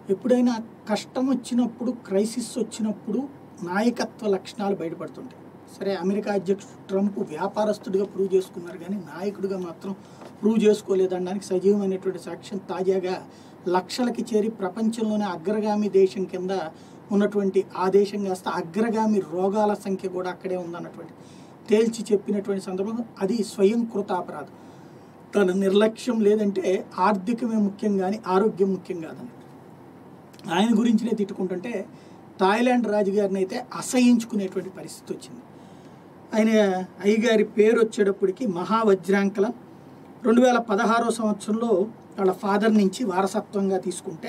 ఎప్పుడైనా కష్టం వచ్చినప్పుడు క్రైసిస్ వచ్చినప్పుడు నాయకత్వ లక్షణాలు బయటపడుతుంటాయి సరే అమెరికా అధ్యక్షుడు ట్రంప్ వ్యాపారస్తుడిగా ప్రూవ్ చేసుకున్నారు కానీ నాయకుడిగా మాత్రం ప్రూవ్ చేసుకోలేదనడానికి సజీవమైనటువంటి సాక్ష్యం తాజాగా లక్షలకి చేరి ప్రపంచంలోనే అగ్రగామి దేశం కింద ఉన్నటువంటి ఆ దేశం కాస్త అగ్రగామి రోగాల సంఖ్య కూడా అక్కడే ఉందన్నటువంటి తేల్చి చెప్పినటువంటి సందర్భం అది స్వయం కృతాపరాధం తన నిర్లక్ష్యం లేదంటే ఆర్థికమే ముఖ్యం కానీ ఆరోగ్యం ముఖ్యం కాదన్నట్టు ఆయన గురించినే తిట్టుకుంటుంటే థాయిలాండ్ రాజుగారిని అయితే అసహించుకునేటువంటి పరిస్థితి వచ్చింది ఆయన అయ్యగారి పేరు వచ్చేటప్పటికి మహావజ్రాంకలం రెండు వేల పదహారో సంవత్సరంలో వాళ్ళ ఫాదర్ నుంచి వారసత్వంగా తీసుకుంటే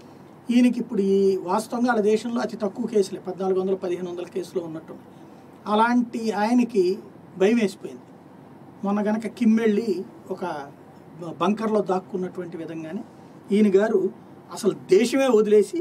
ఈయనకి ఇప్పుడు ఈ వాస్తవంగా వాళ్ళ దేశంలో అతి తక్కువ కేసులే పద్నాలుగు వందల పదిహేను వందల కేసులో ఉన్నట్టు అలాంటి ఆయనకి భయం వేసిపోయింది మొన్న గనక కిమ్మెళ్ళి ఒక బ- బంకర్లో దాక్కున్నటువంటి విధంగానే ఈయన గారు అసలు దేశమే వదిలేసి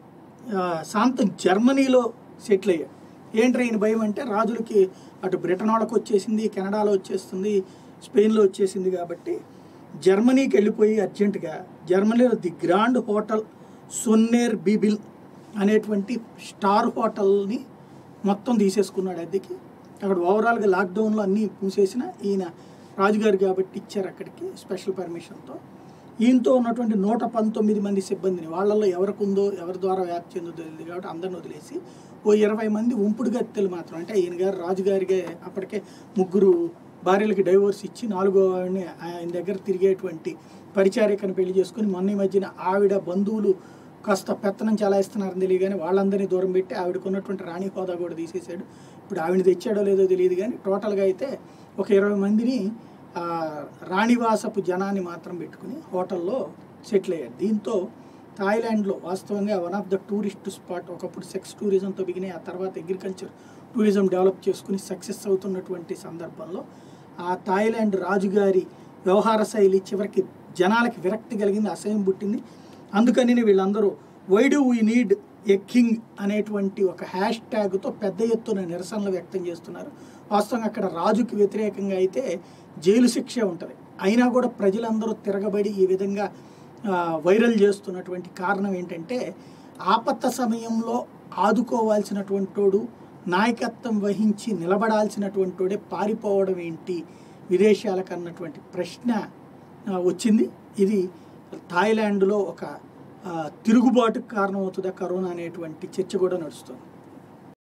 ఆ, శాంతం జర్మనీలో సెటిల్ అయ్యాడు ఏంట్రా ఈయన భయం అంటే రాజులకి అటు బ్రిటన్ వాళ్ళకి వచ్చేసింది కెనడాలో వచ్చేస్తుంది స్పెయిన్లో వచ్చేసింది కాబట్టి జర్మనీకి వెళ్ళిపోయి అర్జెంటుగా జర్మనీలో ది గ్రాండ్ హోటల్ సొన్నేర్ బీబిల్ అనేటువంటి స్టార్ హోటల్ని మొత్తం తీసేసుకున్నాడు అద్దెకి అక్కడ ఓవరాల్గా లాక్డౌన్లో అన్నీ మూసేసిన ఈయన రాజుగారు కాబట్టి ఇచ్చారు అక్కడికి స్పెషల్ పర్మిషన్తో ఈయనతో ఉన్నటువంటి నూట పంతొమ్మిది మంది సిబ్బందిని వాళ్ళల్లో ఎవరికి ఉందో ఎవరి ద్వారా వ్యాప్తి చెందో తెలియదు కాబట్టి అందరిని వదిలేసి ఓ ఇరవై మంది ఉంపుడు గత్తెలు మాత్రం అంటే ఈయన గారు రాజుగారికి అప్పటికే ముగ్గురు భార్యలకి డైవోర్స్ ఇచ్చి నాలుగో ఆవిడని ఆయన దగ్గర తిరిగేటువంటి పరిచారికను పెళ్లి చేసుకుని మొన్న ఈ మధ్యన ఆవిడ బంధువులు కాస్త పెత్తనం చలాయిస్తున్నారని తెలియగానే వాళ్ళందరినీ దూరం పెట్టి ఆవిడకు ఉన్నటువంటి రాణి హోదా కూడా తీసేశాడు ఇప్పుడు ఆవిడ తెచ్చాడో లేదో తెలియదు కానీ టోటల్గా అయితే ఒక ఇరవై మందిని ఆ, రాణివాసపు జనాన్ని మాత్రం పెట్టుకుని హోటల్లో సెటిల్ అయ్యాడు దీంతో థాయిలాండ్లో వాస్తవంగా one of the tourist spot ఒకప్పుడు సెక్స్ టూరిజంతో బిగినాయి ఆ తర్వాత అగ్రికల్చర్ టూరిజం డెవలప్ చేసుకుని సక్సెస్ అవుతున్నటువంటి సందర్భంలో ఆ థాయిలాండ్ రాజుగారి వ్యవహార శైలి చివరికి జనాలకి విరక్తి కలిగింది అసహ్యం పుట్టింది అందుకని వీళ్ళందరూ why do we need a king అనేటువంటి ఒక హ్యాష్ ట్యాగ్తో పెద్ద ఎత్తున నిరసనలు వ్యక్తం చేస్తున్నారు వాస్తవంగా అక్కడ రాజుకి వ్యతిరేకంగా అయితే జైలు శిక్ష ఉంటుంది అయినా కూడా ప్రజలందరూ తిరగబడి ఈ విధంగా ఆ, వైరల్ చేస్తున్నటువంటి కారణం ఏంటంటే ఆపత్త సమయంలో ఆదుకోవాల్సినటువంటి వాడు నాయకత్వం వహించి నిలబడాల్సినటువంటి వాడే పారిపోవడం ఏంటి విదేశాలకు అన్నటువంటి ప్రశ్న ఆ, వచ్చింది ఇది థాయిలాండ్లో ఒక ఆ, తిరుగుబాటుకు కారణమవుతుందా కరోనా అనేటువంటి చర్చ కూడా నడుస్తుంది